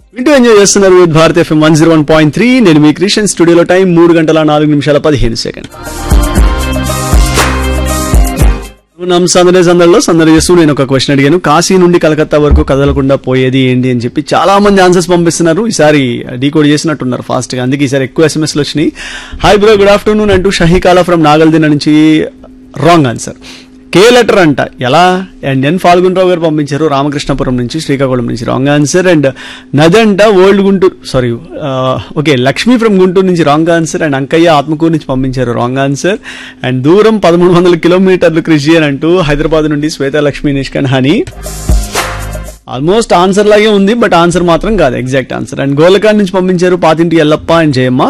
వింటూ ఎంజాయ్ చేస్తున్నారు with Bharat FM one zero one point three నేను మీ క్రిస్టియన్ స్టూడియోలో టైం మూడు గంటల నాలుగు నిమిషాల పదిహేను సెకండ్ నమ్ సందడి సందడిలో సందడి చేస్తూ నేను ఒక క్వశ్చన్ అడిగాను కాశీ నుండి కలకత్తా వరకు కదలకుండా పోయేది ఏంటి అని చెప్పి చాలా మంది ఆన్సర్స్ పంపిస్తున్నారు ఈసారి డీకోడ్ చేసినట్టున్నారు ఫాస్ట్ గా అందుకే ఈసారి ఎక్కువ ఎస్ఎంఎస్లు వచ్చినాయి హాయ్ బ్రో గుడ్ ఆఫ్టర్నూన్ అంటూ షహీకాలా ఫ్రమ్ నాగల్దిన నుంచి రాంగ్ ఆన్సర్ కే లెటర్ అంట ఎలా అండ్ ఎన్ ఫాల్గుంట్రావు గారు పంపించారు రామకృష్ణపురం నుంచి శ్రీకాకుళం నుంచి రాంగ్ ఆన్సర్ అండ్ నదంట old Guntur sorry okay Lakshmi from Guntur నుంచి wrong answer and Ankaiah Atmakur నుంచి పంపించారు రాంగ్ ఆన్సర్ అండ్ దూరం పదమూడు వందల కిలోమీటర్లు కృషి అని అంటూ హైదరాబాద్ నుండి శ్వేత లక్ష్మి నిష్కన్ హనీ ఆల్మోస్ట్ ఆన్సర్ లాగే ఉంది బట్ ఆన్సర్ మాత్రం కాదు ఎగ్జాక్ట్ ఆన్సర్ అండ్ గోలకాడ్ నుంచి పంపించారు Pathinti Yellappa and Jayamma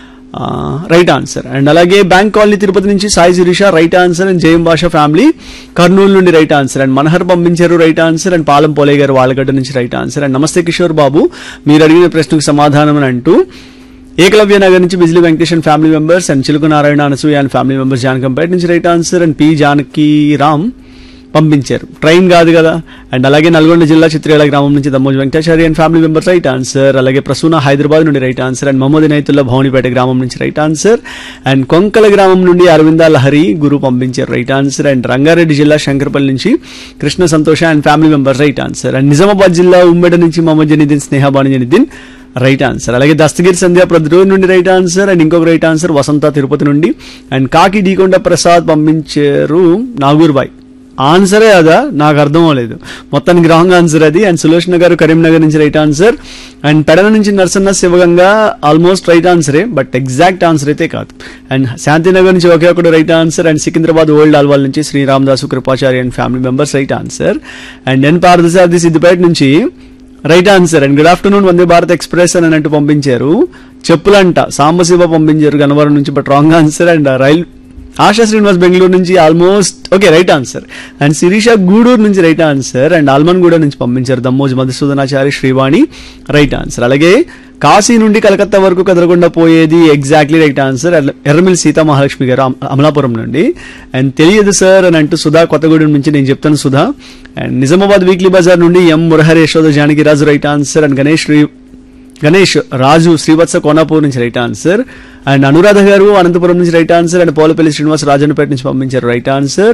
right answer and అలాగే బ్యాంక్ కాలనీ తిరుపతి నుంచి Sai Sirisha right answer and Jayam Basha family Kurnool నుండి రైట్ ఆన్సర్ అండ్ మనహర్ పంపించారు రైట్ ఆన్సర్ అండ్ పాలం పోలే గారు వాళ్ళగడ్డ నుంచి రైట్ ఆన్సర్ అండ్ నమస్తే కిషోర్ బాబు మీరు అడిగిన ప్రశ్నకు సమాధానం అని అంటూ ఏకలవ్య నగర్ నుంచి Bijili Venkatesan family members and Chiluku Narayana Anasuya and family members Janakampet నుంచి right answer and P Janaki Ram పంపించారు ట్రైన్ కాదు కదా అండ్ అలాగే నల్గొండ జిల్లా చిత్రేల గ్రామం నుంచి Dammoju Venkatachari and family members right answer అలాగే ప్రసూన హైదరాబాద్ నుండి right answer and Mohammed Naitullah Bhavanipet గ్రామం నుంచి రైట్ ఆన్సర్ అండ్ కొంకల గ్రామం నుండి అరవింద లహరి గురు పంపించారు రైట్ ఆన్సర్ అండ్ రంగారెడ్డి జిల్లా శంకరపల్లి నుంచి Krishna Santosha and family members right answer and Nizamabad జిల్లా ఉమ్మడి నుంచి మహమ్మద్ జనీద్దీన్ స్నేహబాను జనీద్దీన్ రైట్ ఆన్సర్ అలాగే దస్తగిరి సంధ్య ప్రతిరోజు నుండి రైట్ ఆన్సర్ అండ్ ఇంకొక రైట్ ఆన్సర్ వసంత తిరుపతి నుండి అండ్ కాకి డీకొండ ప్రసాద్ పంపించారు నాగూర్ బాయ్ ఆన్సరే అదా నాకు అర్థం అవ్వలేదు మొత్తానికి రాంగ్ ఆన్సర్ అది అండ్ సులోచన గారు కరీంనగర్ నుంచి రైట్ ఆన్సర్ అండ్ పెడన నుంచి నరసన్న శివగంగా ఆల్మోస్ట్ రైట్ ఆన్సరే బట్ ఎగ్జాక్ట్ ఆన్సర్ అయితే కాదు అండ్ శాంతినగర్ నుంచి ఒకే ఒకటి right answer and Secunderabad old Alwal నుంచి Sriramadasu Krupachari and family members right answer and N Parthasarathi Siddipet నుంచి right answer and good afternoon Vande Bharat express అని అన్నట్టు పంపించారు చెప్పులంట సాంబశివ పంపించారు గన్నవరం నుంచి but wrong answer and rail Asha Srinivas Bengaluru నుంచి almost okay right answer and Sirisha Gudur నుంచి రైట్ ఆన్సర్ అండ్ ఆల్మన్గూడ నుంచి పంపించారు దమ్మోజు మధుసూదనాచారి శ్రీవాణి రైట్ ఆన్సర్ అలాగే కాశీ నుండి కలకత్తా వరకు కదలకుండా పోయేది ఎగ్జాక్ట్లీ రైట్ ఆన్సర్ ఎర్రమిల్ సీతా మహాలక్ష్మి గారు అమ- అమలాపురం నుండి అండ్ తెలియదు సార్ అని అంటూ సుధా కొత్తగూడెం నుంచి నేను చెప్తాను సుధా అండ్ నిజామాబాద్ వీక్లీ బజార్ నుండి M Murahari Yashoda Janakiraju right answer and Ganesh Sri Ganesh Raju Srivatsa Konapur నుంచి రైట్ ఆన్సర్ అండ్ అనురాధ గారు అనంతపురం నుంచి right answer and Polapalli Srinivas Rajannapet నుంచి పంపించారు రైట్ ఆన్సర్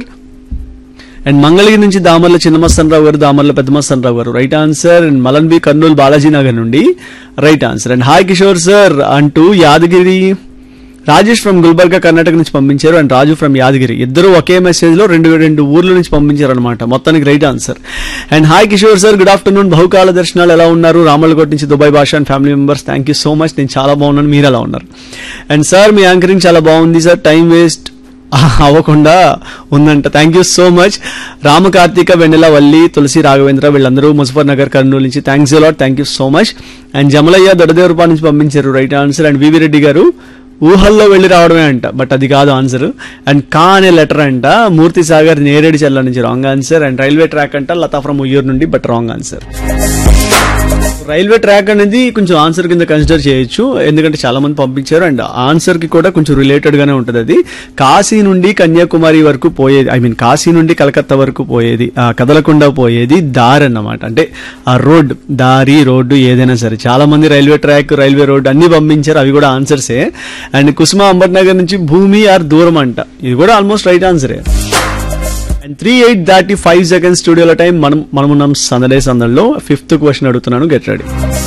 అండ్ మంగళగిరి నుంచి దామర్ల చిన్నమస్తన్ రావు గారు దామర్ల పెద్దమస్తన్ రావు గారు right answer and Malanbi Kurnool Balaji Nagar నుండి right answer and hi Kishore sir అంటూ యాదగిరి రాజేష్ ఫ్రమ్ గుల్బర్గా కర్ణాటక నుంచి పంపించారు అండ్ రాజు ఫ్రమ్ యాదగిరి ఇద్దరు ఒకే మెసేజ్ లో రెండు రెండు ఊర్ల నుంచి పంపించారు అనమాట మొత్తానికి right answer and hi Kishore sir good afternoon బహుకాల దర్శనాలు ఎలా ఉన్నారు రామలకోట నుంచి Dubai Basha and family members thank you so much నేను చాలా బాగున్నాను మీరు ఎలా ఉన్నారు అండ్ సార్ మీ యాంకరింగ్ చాలా బాగుంది సార్ టైం వేస్ట్ అవ్వకుండా ఉందంట thank you so much Rama Karthika Vennela Valli Tulasi Raghavendra వీళ్ళందరూ ముజఫర్ నగర్ కర్నూలు నుంచి thanks a lot thank you so much and Jamalaiah దొడదేవరపా నుంచి పంపించారు right answer and V V Reddy గారు ఊహల్లో వెళ్ళి రావడమే అంట బట్ అది కాదు ఆన్సర్ అండ్ కా అనే లెటర్ అంట మూర్తి సాగర్ నేరేడి చెల్ల నుంచి wrong answer and railway track అంట లతా ఫ్రమ్ ఉయ్యూరు నుండి but wrong answer railway track అనేది కొంచెం ఆన్సర్ కింద కన్సిడర్ చేయొచ్చు ఎందుకంటే చాలా మంది పంపించారు అండ్ ఆన్సర్ కి కూడా కొంచెం రిలేటెడ్ గానే ఉంటది అది కాశీ నుండి కన్యాకుమారి వరకు పోయేది ఐ మీన్ కాశీ నుండి కలకత్తా వరకు పోయేది ఆ, కదలకుండా పోయేది దారి అన్నమాట అంటే ఆ రోడ్ దారి రోడ్డు ఏదైనా సరే చాలా మంది రైల్వే ట్రాక్ రైల్వే రోడ్ అన్ని పంపించారు అవి కూడా ఆన్సర్సే అండ్ కుసుమ అంబర్నగర్ నుంచి భూమి ఆర్ దూరం అంట ఇది కూడా ఆల్మోస్ట్ రైట్ ఆన్సరే అండ్ త్రీ ఎయిట్ దాటి ఫైవ్ సెకండ్స్ స్టూడియోలో టైం మనం మనం ఉన్నాం సందడే సందడిలో ఫిఫ్త్ క్వశ్చన్ అడుగుతున్నాను గెట్ రెడీ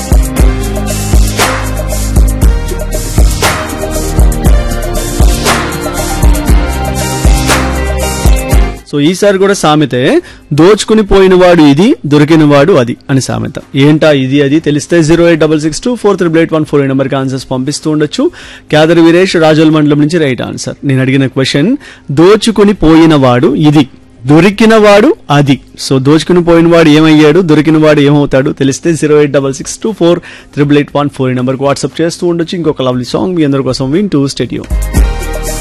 సో ఈసారి కూడా సామెతే దోచుకుని పోయినవాడు ఇది దొరికినవాడు అది అని సామెత ఏంటా ఇది అది తెలిస్తే zero eight double six two four triple eight one four నెంబర్కి ఆన్సర్స్ పంపిస్తూ ఉండొచ్చు క్యాదర్ వీరేష్ రాజోల్ మండలం నుంచి రైట్ ఆన్సర్ నేను అడిగిన క్వశ్చన్ దోచుకుని పోయినవాడు ఇది దొరికినవాడు అది సో దోచుకుని పోయినవాడు ఏమయ్యాడు దొరికినవాడు ఏమవుతాడు తెలిస్తే zero eight double six two four triple eight one four నెంబర్కి వాట్సాప్ చేస్తూ ఉండొచ్చు ఇంకొక లవ్లీ సాంగ్ మీ అందరి కోసం వింటూ స్టేడియం